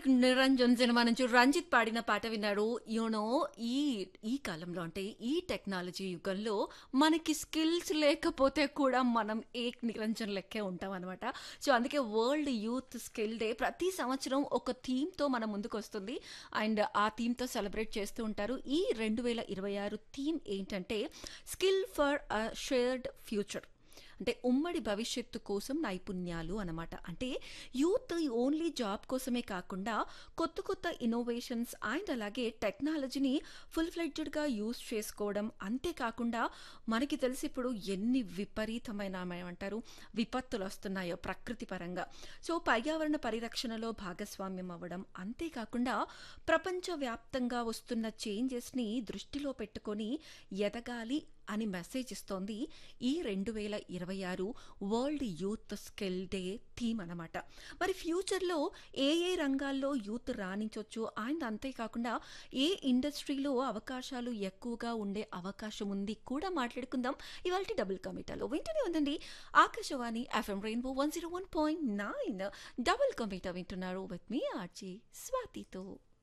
ఏక్ Niranjan cinema నుంచి రంజిత్ పాడిన పాట విన్నారు యూనో ఈ ఈ కాలంలో అంటే ఈ టెక్నాలజీ యుగంలో మనకి స్కిల్స్ లేకపోతే కూడా మనం ఏక్ నిరంజన్ లెక్కే ఉంటాం అనమాట సో అందుకే వరల్డ్ యూత్ స్కిల్ డే ప్రతి సంవత్సరం ఒక థీమ్తో మన ముందుకు వస్తుంది అండ్ ఆ థీమ్తో సెలబ్రేట్ చేస్తూ ఉంటారు ఈ రెండు వేల ఇరవై ఆరు థీమ్ ఏంటంటే skill for a shared future అంటే ఉమ్మడి భవిష్యత్తు కోసం నైపుణ్యాలు అనమాట అంటే యూత్ ఓన్లీ జాబ్ కోసమే కాకుండా కొత్త కొత్త ఇన్నోవేషన్స్ అండ్ అలాగే టెక్నాలజీని ఫుల్ ఫ్లెడ్జెడ్గా యూస్ చేసుకోవడం అంతేకాకుండా మనకి తెలిసి ఇప్పుడు ఎన్ని విపరీతమైన ఏమంటారు విపత్తులు వస్తున్నాయో ప్రకృతి పరంగా సో పర్యావరణ పరిరక్షణలో భాగస్వామ్యం అవ్వడం అంతేకాకుండా ప్రపంచవ్యాప్తంగా వస్తున్న చేంజెస్ని దృష్టిలో పెట్టుకొని ఎదగాలి అని మెసేజ్ ఇస్తోంది ఈ రెండు వేల ఇరవై ఆరు world youth skill day theme అనమాట మరి ఫ్యూచర్లో ఏ ఏ రంగాల్లో యూత్ రాణించవచ్చు అండ్ అంతేకాకుండా ఏ ఇండస్ట్రీలో అవకాశాలు ఎక్కువగా ఉండే అవకాశం ఉంది కూడా మాట్లాడుకుందాం ఇవాళ డబుల్ కమిటాలో వింటూనే ఉందండి Akashvani FM rainbow one zero one point nine double కమిటా వింటున్నారు విత్ మీ ఆర్జీ స్వాతితో